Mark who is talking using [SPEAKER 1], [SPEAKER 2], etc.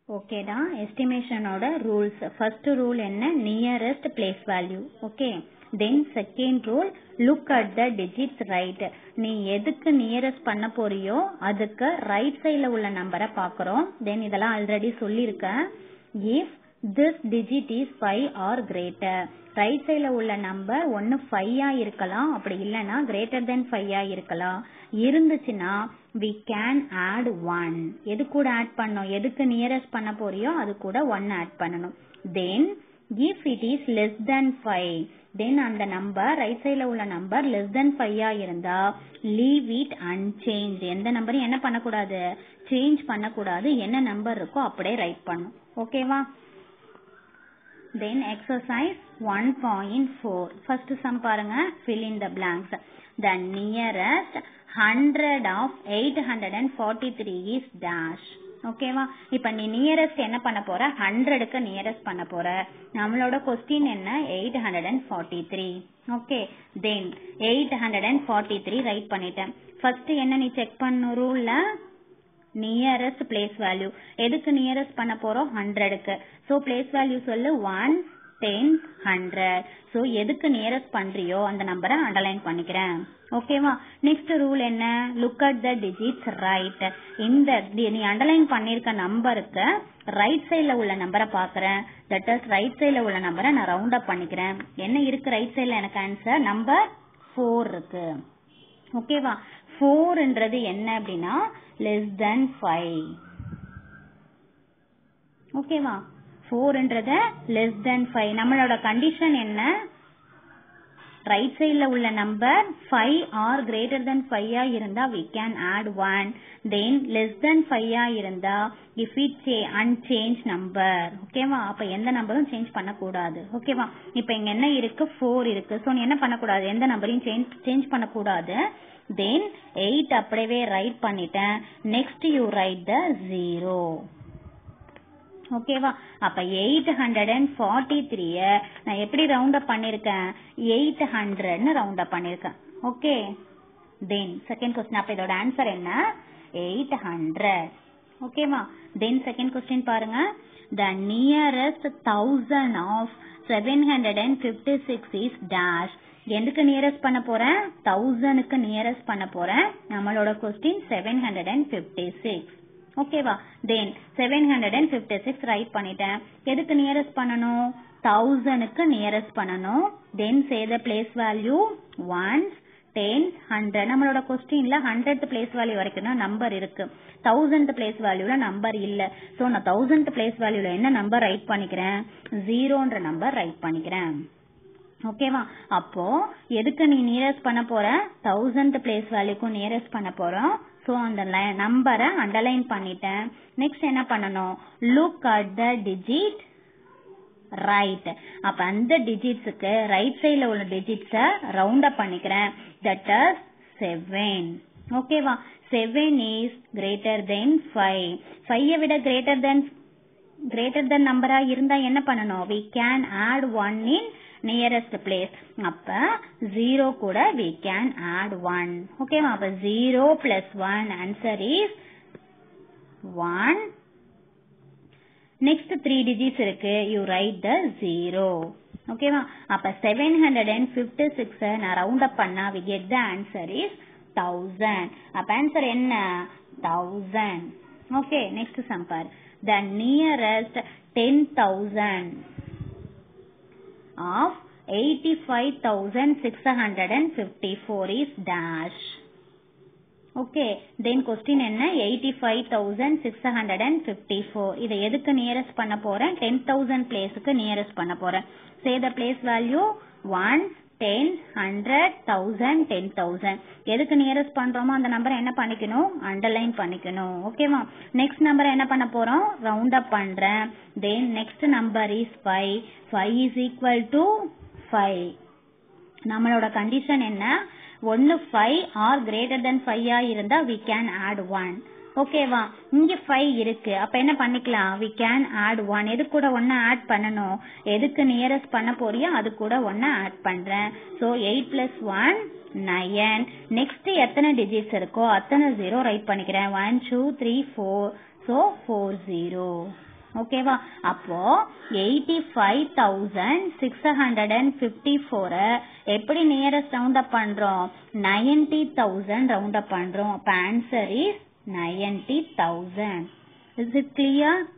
[SPEAKER 1] ஓகேடா எஸ்டிமேஷனோட rules first rule என்ன nearest place value okay then second rule look at the digits right நீ எதுக்கு நியரஸ்ட் பண்ண போறியோ அதுக்கு ரைட் சைடில் உள்ள நம்பரை பார்க்குறோம் தென் இதெல்லாம் ஆல்ரெடி சொல்லியிருக்கேன் if this digit is five or greater right சைடில் உள்ள நம்பர் ஒன்று ஃபைவா இருக்கலாம் அப்படி இல்லைன்னா கிரேட்டர் தென் ஃபைவா இருக்கலாம் இருந்துச்சுன்னா வி கேன் ஆட் ஒன் எது கூட ஆட் பண்ணணும் எதுக்கு நியரஸ்ட் பண்ண போறியோ அது கூட ஒன் ஆட் பண்ணணும் then if it is less than five then அந்த நம்பர் ரைட் சைடில் உள்ள நம்பர் லெஸ் தென் ஃபைவா இருந்தா லீவ் இட் அன்சேஞ்ச் எந்த நம்பரையும் என்ன பண்ணக்கூடாது சேஞ்ச் பண்ணக்கூடாது என்ன நம்பர் இருக்கோ அப்படியே ரைட் பண்ணும் ஓகேவா then exercise one point four first sum பாருங்க fill in the blanks the nearest hundred of eight hundred and forty three is dash ஓகேவா இப்ப நீ நியரஸ்ட் என்ன பண்ண போற ஹண்ட்ரடுக்கு நியரஸ்ட் பண்ண போற நம்மளோட கொஸ்டின் என்ன eight hundred and forty three okay then eight hundred and forty three write பண்ணிட்டேன் ஃபர்ஸ்ட் என்ன நீ செக் பண்ண ரூல்ல நியரஸ்ட் பிளேஸ் வேல்யூ எதுக்கு நியரஸ்ட் பண்ண போறோம் ஹண்ட்ரடுக்கு ஸோ பிளேஸ் வேல்யூ சொல்லு ஒன் டென் ஹண்ட்ரட் ஸோ எதுக்கு நியரஸ்ட் பண்றியோ அந்த நம்பரை அண்டர்லைன் பண்ணிக்கிறேன் ஓகேவா நெக்ஸ்ட் ரூல் என்ன look at the digits right இந்த நீ அண்டர்லைன் பண்ணிருக்க நம்பருக்கு ரைட் சைடில் உள்ள நம்பரை பார்க்குறேன் தட் இஸ் ரைட் சைடில் உள்ள நம்பரை நான் ரவுண்ட் அப் பண்ணிக்கிறேன் என்ன இருக்கு ரைட் சைடில் எனக்கு ஆன்சர் நம்பர் ஃபோர் இருக்கு ஓகேவா ஃபோர்ன்றது என்ன அப்படின்னா லெஸ் தென் ஃபைவ் ஓகேவா ஃபோர்ன்றத லெஸ் தென் ஃபைவ் நம்மளோட கண்டிஷன் என்ன ரைட் சைடில் உள்ள number five or greater than ஃபைவா இருந்தா we can add one then less than ஃபைவா இருந்தா இஃப் இட் அன்சேஞ்ச் நம்பர் ஓகேவா அப்ப எந்த நம்பரும் சேஞ்ச் பண்ணக்கூடாது ஓகேவா இப்ப இங்க என்ன இருக்கு ஃபோர் இருக்கு ஸோ நீ என்ன பண்ணக்கூடாது எந்த நம்பரையும் சேஞ்ச் சேஞ்ச் பண்ணக்கூடாது தென் எயிட் அப்படியே ரைட் பண்ணிட்டேன் next you write the zero ஓகேவா அப்ப எயிட் ஹண்ட்ரட் அண்ட் ஃபார்ட்டி த்ரீய நான் எப்படி ரவுண்ட் அப் பண்ணிருக்கேன் எயிட் ஹண்ட்ரட்னு ரவுண்ட் அப் பண்ணிருக்கேன் ஓகே தென் செகண்ட் கொஸ்டின் அப்ப இதோட ஆன்சர் என்ன எயிட் ஹண்ட்ரட் ஓகேவா தென் செகண்ட் கொஸ்டின் பாருங்க the nearest thousand of seven hundred and fifty six is dash எதுக்கு நியரஸ்ட் பண்ண போறேன் தௌசண்ட்க்கு நியரஸ்ட் பண்ண போறேன் நம்மளோட question seven hundred and fifty six ஓகேவா then seven hundred and fifty six write பண்ணிட்டேன் எதுக்கு நியரஸ்ட் பண்ணணும் தௌசண்ட்க்கு நியரஸ்ட் பண்ணணும் then say the place value ones ten hundred நம்மளோட கொஸ்டின்ல ஹண்ட்ரட் பிளேஸ் வேல்யூ வரைக்கும் தான் நம்பர் இருக்கு தௌசண்ட் பிளேஸ் வேல்யூல நம்பர் இல்ல ஸோ நான் தௌசண்ட் பிளேஸ் வேல்யூல என்ன நம்பர் ரைட் பண்ணிக்கிறேன் ஜீரோன்ற நம்பர் ரைட் பண்ணிக்கிறேன் ஓகேவா அப்போ எதுக்கு நீ நியரஸ்ட் பண்ண போற தௌசண்ட் பிளேஸ் வேல்யூக்கும் நியரஸ்ட் பண்ண போறோம் ஸோ அந்த நம்பரை அண்டர்லைன் பண்ணிட்டேன் நெக்ஸ்ட் என்ன பண்ணணும் look at the digit right அப்ப அந்த டிஜிட்ஸுக்கு ரைட் சைடில் உள்ள டிஜிட்ஸை ரவுண்ட் அப் பண்ணிக்கிறேன் தட் இஸ் செவன் ஓகேவா seven is greater than five ஃபைவை விட கிரேட்டர் தென் கிரேட்டர் தென் நம்பரா இருந்தா என்ன பண்ணணும் we can add one in nearest place அப்ப ஜீரோ கூட வி கேன் ஆட் ஒன் ஓகேவா அப்ப zero plus one answer is one next three digits இருக்கு யூ ரைட் த ஜீரோ ஓகேவா அப்ப seven hundred and fifty six நான் ரவுண்ட் அப் பண்ணா we get the answer is thousand அப்ப answer என்ன thousand okay next number the nearest ten thousand of 85,654 is dash. Okay, then question என்ன 85,654 இதை எதுக்கு nearest பண்ண போறேன் 10,000 பிளேஸுக்கு நியரஸ்ட் பண்ண போறேன் say the place value 1 ten hundred thousand ten thousand எதுக்கு நியரஸ்ட் பண்றோமோ அந்த நம்பரை என்ன பண்ணிக்கணும் அண்டர்லைன் பண்ணிக்கணும் ஓகேவா நெக்ஸ்ட் நம்பரை என்ன பண்ண போறோம் ரவுண்ட் அப் பண்றேன் then next number is five five is equal to five நம்மளோட கண்டிஷன் என்ன ஒன்னு ஃபைவ் ஆர் கிரேட்டர் தென் ஃபைவா இருந்தா வி கேன் ஆட் ஒன் ஓகேவா இங்க ஃபைவ் இருக்கு அப்ப என்ன பண்ணிக்கலாம் வி கேன் ஆட் ஒன் எது கூட ஒன்னு ஆட் பண்ணணும் எதுக்கு நியரஸ்ட் பண்ண போறியோ அது கூட ஒன்னு ஆட் பண்றேன் so eight plus one nine next எத்தனை டிஜிட்ஸ் இருக்கோ அத்தனை ஜீரோ ரைட் பண்ணிக்கிறேன் one two three four so four zero ஓகேவா அப்போ eighty five thousand six hundred and fifty four எப்படி நியரஸ்ட் ரவுண்ட் அப் பண்றோம் நைன்டி தௌசண்ட் ரவுண்ட் அப் பண்றோம் அப்ப answer is ninety thousand is it clear